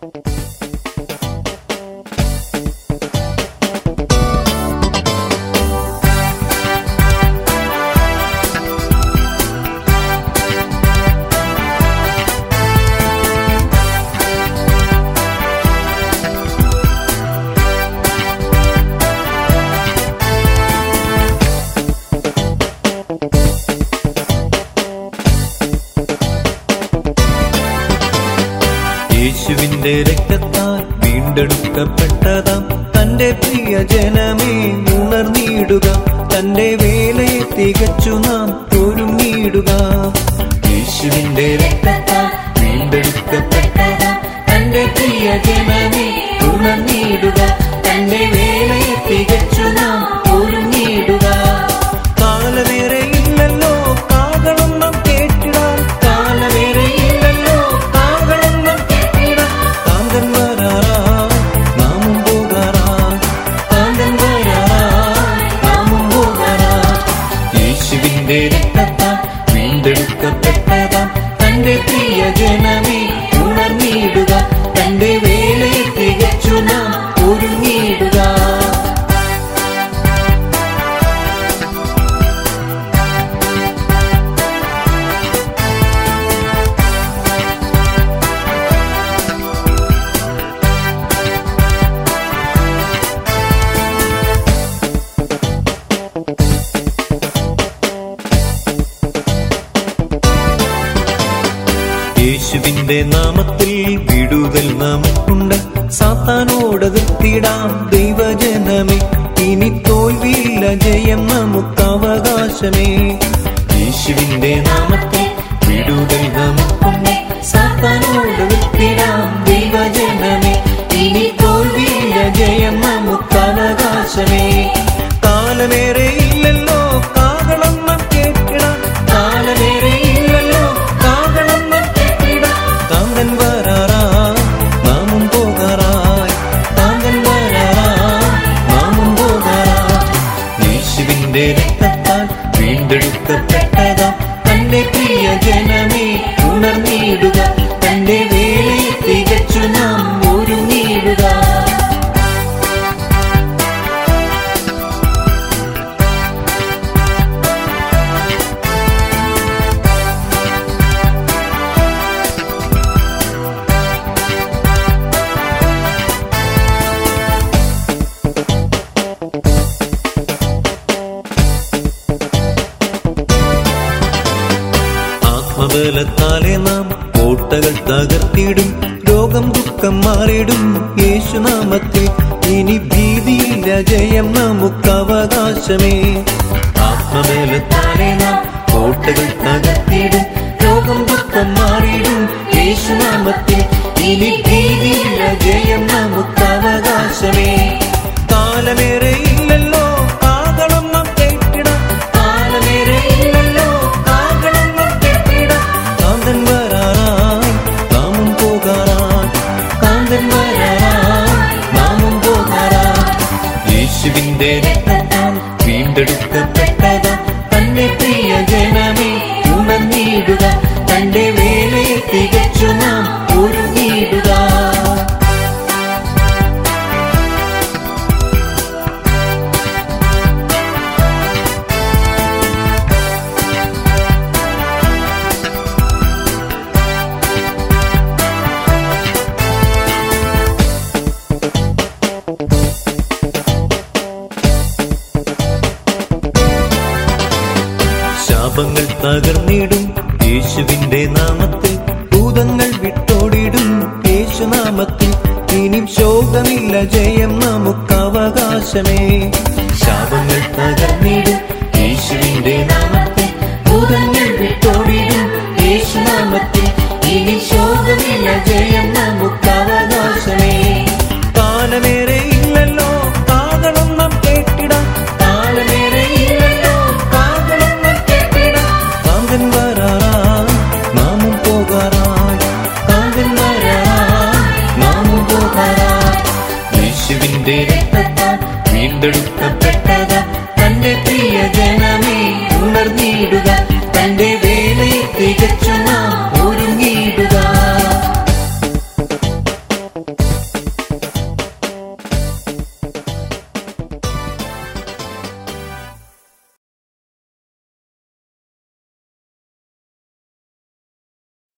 യേശുവിന്റെ രക്തത്താൽ വീണ്ടെടുക്കപ്പെട്ടതാം തന്റെ പ്രിയ ജനമേ ഉണർന്നിടുക തന്റെ വേലയെ തികച്ചു നാം ഒരുങ്ങിയിടുക യേശുവിന്റെ രക്തത്താൽ വീണ്ടെടുക്കപ്പെട്ടതാം തന്റെ പ്രിയ ജനമേ ഉണർന്നിടുക തന്റെ വേലയെ തികച്ചു നാം ഒരുങ്ങിയിടുക കാലമേറെ ഇല്ലല്ലോ കാകളം നാം കേട്ടിടാൻ കാലമേറെ ഇല്ലല്ലോ കാകളം നാം കേട്ടിടാൻ കാന്തൻ വരാറാ നാമും പോകാറാ കാന്തൻ വരാറാ നാമും പോകാറാ യേശുവിന്റെ രക്തത്താൽ വീണ്ടെടുക്കപ്പെട്ടതാം തന്റെ പ്രിയ ജനമേ ഉണർന്നിടുക തന്റെ വേലയെ തികച്ചു നാം ഒരുങ്ങിയിടുക യേശുവിന്റെ നാമത്തിൽ വിടുതൽ നമുക്കുണ്ട് സാത്താനോട് എതിർത്തിടാം ദൈവജനമേ ഇനി തോൽവിയില്ല ജയം നമുക്ക് അവകാശമേ യേശുവിന്റെ നാമത്തിൽ വിടുതൽ നമുക്കുണ്ട് സാത്താനോട് എതിർത്തിടാം ദൈവജനമേ ഇനി തോൽവിയില്ല ജയം നമുക്ക് അവകാശമേ കാലമേറെ ഇല്ലല്ലോ കാകളം നാം കേട്ടിടാം കാലമേറെ ഇല്ലല്ലോ കാകളം നാം കേട്ടിടാം കാന്തൻ വരാറാ നാമും പോകാറായി കാന്തൻ വരാറാ നാമും പോകാറായി യേശുവിന്റെ രക്തത്താൽ വീണ്ടെടുക്കപ്പെട്ടതാ തന്റെ പ്രിയ ജനമേ ഉണർന്നിടുക തന്റെ വേലയെ തികച്ചു നാം ഒരുങ്ങിയിടുക ആത്മബലത്താലെ നാം കോട്ടകൾ തകർത്തിടും രോഗം ദുഃഖം മാറിടും യേശുനാമത്തിൽ ഇനി ഭീതിയില്ല ജയം നമുക്ക് അവകാശമേ ആത്മബലത്താലെ നാം കോട്ടകൾ തകർത്തിടും രോഗം ദുഃഖം മാറിടും യേശുനാമത്തിൽ ഇനി ഭീതിയില്ല ജയം നമുക്ക് അവകാശമേ കാലമേറെ ഇല്ലല്ലോ കാകളം നാം കേട്ടിടാം കാലമേറെ ഇല്ലല്ലോ കാകളം നാം കേട്ടിടാം കാന്തൻ വരാറായി നാമും പോകാറായി കാന്തൻ വരാറായി നാമും പോകാറായി യേശുവിന്റെ രക്തത്താൽ വീണ്ടെടുക്കപ്പെട്ടതാ തന്റെ പ്രിയ ജനമേ ഉണർന്നിടുക തന്റെ വേലയെ തികച്ചു നാം ഒരുങ്ങിയിടുക ശാപങ്ങൾ തകർന്നിടും യേശുവിന്റെ നാമത്തിൽ ഭൂതങ്ങൾ വിട്ടോടിടും യേശുനാമത്തിൽ ഇനി ശോകമില്ല ജയം നമുക്ക് അവകാശമേ ശാപങ്ങൾ തകർന്നിടും യേശുവിന്റെ നാമത്തിൽ ഭൂതങ്ങൾ വിട്ടോടിടും യേശുനാമത്തിൽ ഇനി ശോകമില്ല ജയം നമുക്ക് അവകാശമേ കാലമേറെ ഇല്ലല്ലോ കാകളം നാം കേട്ടിടാം കാലമേറെ ഇല്ലല്ലോ കാകളം നാം കേട്ടിടാം കാന്തൻ വരാറായി നാമും പോകാറായി കാന്തൻ വരാറായി നാമും പോകാറായി യേശുവിന്റെ രക്തത്താൽ വീണ്ടെടുക്കപ്പെട്ടതാ തന്റെ പ്രിയ ജനമേ ഉണർന്നിടുക